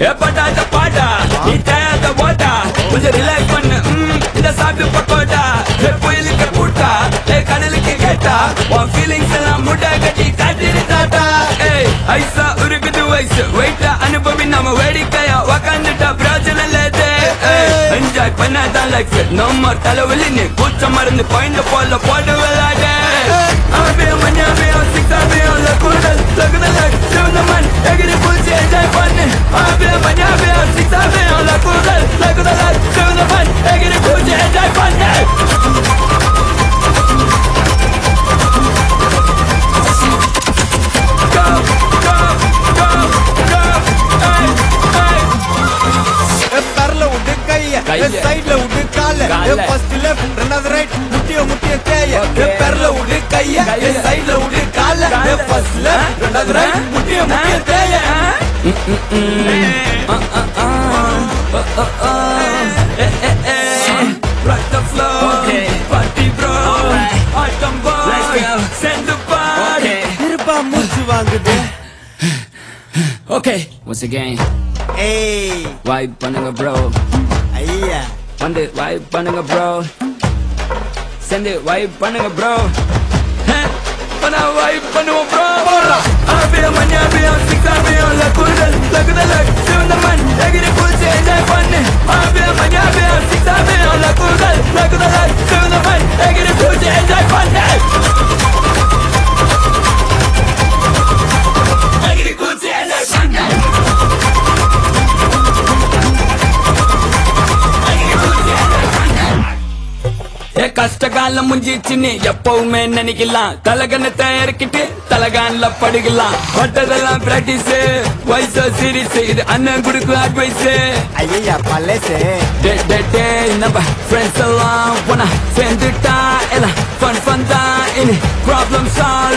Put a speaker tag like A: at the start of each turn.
A: ஏப்பட்டாத பாடா நீ தேயாத ஓடா கொஞ்சம் ரிலாக்ஸ் பண்ணு ம், இத சாப்பிட்டு பக்கோடா ஏ புயலுக்கு கூட்டா ஏ கடலுக்கு கேட்டா உன் ஃபீலிங்ஸ் எல்லாம் முட்டை கட்டி காட்டிடு தாத்தா ஏய் ஐசா உருக்குது வயசு வெயிட்டா அனுபவி நம்ம வேடிக்கையா உக்காந்துட்டா பிராஜன லேதே என்ஜாய் பண்ணாதான் லைஃப் நம்ம தலைவலி நீ கூச்ச மருந்து பாயிண்ட் போல போட்டு விளையாட அபியம் மன்யாபியம் சிக்ஸாபியம் லக்குடல் லக்குடல் சிவந்தமன் எகிரி பூச்சி என்ஜாய் பண்ணு அபியம் மன்யாபியம் சிக்ஸாபியம் லக்குடல் லக்குடல் சிவந்தமன் எகிரி பூச்சி என்ஜாய் பண்ணு Go, go, go, go, hey, hey.
B: பெரல விட்டு கைய
A: கைய.
B: சைடுல விட்டு கால
A: கால.
B: ஃபர்ஸ்ட் லெஃப்ட் ரெண்டாவது ரைட் முட்டிய முட்டிய தேய
A: Okay.
B: பெரல விட்டு கைய
A: கைய.
B: சைடுல விட்டு கால
A: கால.
B: ஃபர்ஸ்ட் லெஃப்ட் ரெண்டாவது ரைட் முட்டிய முட்டிய தேய
A: Rock the floor, party bro, autumn boy, send the party.
B: இருப்பா மூச்சு வாங்குது
A: Okay, once again,
B: ஏய்
A: vibe பண்ணுங்க bro,
B: ஐயா
A: வந்து vibe பண்ணுங்க bro, send it vibe பண்ணுங்க bro. Huh? பண்ணா vibe பண்ணுவோம் bro. அபியம் மன்யாபியம் சிக்ஸாபியம் லக்குடல் லக்குடல் சிவந்தமன் எகிரி பூச்சி enjoy பண்ணு அபியம் மன்யாபியம் சிக்ஸாபியம் லக்குடல் லக்குடல் சிவந்தமன் எகிரி பூச்சி enjoy பண்ணு எகிரி பூச்சி enjoy பண்ணு ஏ கஷ்ட காலம் முஞ்சிச்சுன்னு எப்பவுமே நினைக்கலாம் தலகணத்தை இறக்கிட்டு தலகான்ல படுக்கலாம் பட்டதெல்லாம் பிராக்டிஸ் வயசு சீரிஸ் இது அண்ணன் கொடுக்கும் அட்வைஸ்
B: ஐயா பழசு
A: டே டே டே நம்ம ஃப்ரெண்ட்ஸ் எல்லாம் ஒன்னா சேர்ந்துட்டா எல்லாம் ஃபன் ஃபன் தான் இனி ப்ராப்ளம் சால்வ்